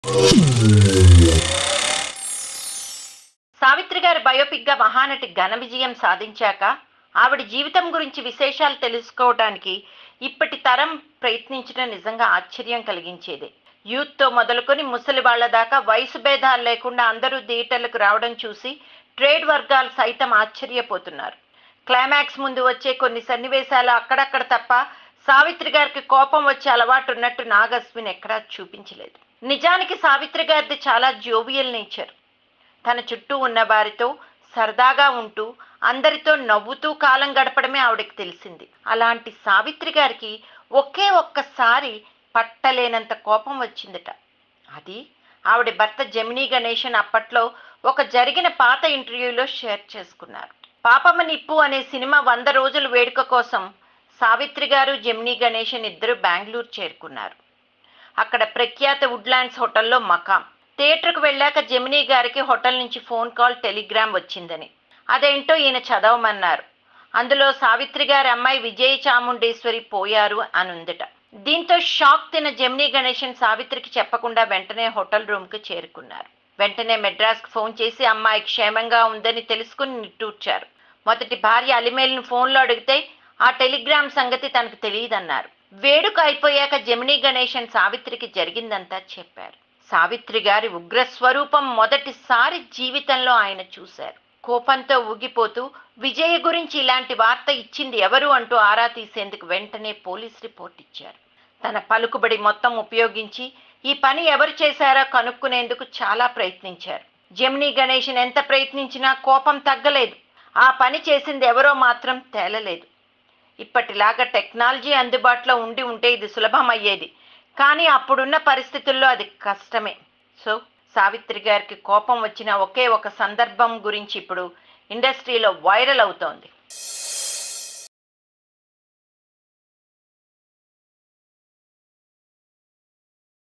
సావిత్రి గారి బయోపిక్ గా మహానటి ఘన విజయం సాధించాక ఆవిడ జీవితం గురించి విశేషాలు తెలుసుకోవడానికి ఇప్పటి తరం ప్రయత్నించడం నిజంగా ఆశ్చర్యం కలిగించేదే యూత్ తో మొదలుకొని ముసలి వాళ్ళ దాకా వయసు భేదాలు లేకుండా అందరూ థియేటర్లకు రావడం చూసి ట్రేడ్ వర్గాలు సైతం ఆశ్చర్యపోతున్నారు క్లైమాక్స్ ముందు వచ్చే కొన్ని సన్నివేశాలు అక్కడక్కడ తప్ప సావిత్రి గారికి కోపం వచ్చే అలవాటు ఉన్నట్టు నాగస్విన్ ఎక్కడా చూపించలేదు నిజానికి సావిత్రి గారిది చాలా జోవియల్ నేచర్ తన చుట్టూ ఉన్న వారితో సరదాగా ఉంటూ అందరితో నవ్వుతూ కాలం గడపడమే ఆవిడకి తెలిసింది అలాంటి సావిత్రి గారికి ఒకే ఒక్కసారి పట్టలేనంత కోపం వచ్చిందట అది ఆవిడ భర్త జమినీ గణేశన్ అప్పట్లో ఒక జరిగిన పాత ఇంటర్వ్యూలో షేర్ చేసుకున్నారు పాపమ్మ నిప్పు అనే సినిమా వంద రోజుల వేడుక కోసం సావిత్రి గారు జమినీ గణేశన్ ఇద్దరు బెంగళూరు చేరుకున్నారు అక్కడ ప్రఖ్యాత వుడ్లాండ్స్ హోటల్లో మకాం థియేటర్కు వెళ్ళాక జమినీ గారికి హోటల్ నుంచి ఫోన్ కాల్ టెలిగ్రామ్ వచ్చిందని అదేంటో ఈయన చదవమన్నారు అందులో సావిత్రి గారి అమ్మాయి విజయ చాముండేశ్వరి పోయారు అని ఉందట దీంతో షాక్ తిన జమినీ గణేశన్ సావిత్రికి చెప్పకుండా వెంటనే హోటల్ రూమ్కి చేరుకున్నారు వెంటనే మెడ్రాస్కి ఫోన్ చేసి అమ్మాయి క్షేమంగా ఉందని తెలుసుకుని నిట్టూర్చారు మొదటి భార్య అలిమేలును ఫోన్లో అడిగితే ఆ టెలిగ్రామ్ సంగతి తనకు తెలియదన్నారు వేడుక అయిపోయాక జమినీ గణేశన్ సావిత్రికి జరిగిందంతా చెప్పారు సావిత్రి గారి ఉగ్ర స్వరూపం మొదటిసారి జీవితంలో ఆయన చూశారు కోపంతో ఊగిపోతూ విజయ గురించి ఇలాంటి వార్త ఇచ్చింది ఎవరు అంటూ ఆరా తీసేందుకు వెంటనే పోలీస్ రిపోర్ట్ ఇచ్చారు తన పలుకుబడి మొత్తం ఉపయోగించి ఈ పని ఎవరు చేశారో కనుక్కునేందుకు చాలా ప్రయత్నించారు జమినీ గణేషన్ ఎంత ప్రయత్నించినా కోపం తగ్గలేదు ఆ పని చేసింది ఎవరో మాత్రం తేలలేదు ఇప్పటిలాగా టెక్నాలజీ అందుబాటులో ఉండి ఉంటే ఇది సులభం అయ్యేది కానీ అప్పుడున్న పరిస్థితుల్లో అది కష్టమే సో సావిత్రి గారికి కోపం వచ్చిన ఒకే ఒక సందర్భం గురించి ఇప్పుడు ఇండస్ట్రీలో వైరల్ అవుతోంది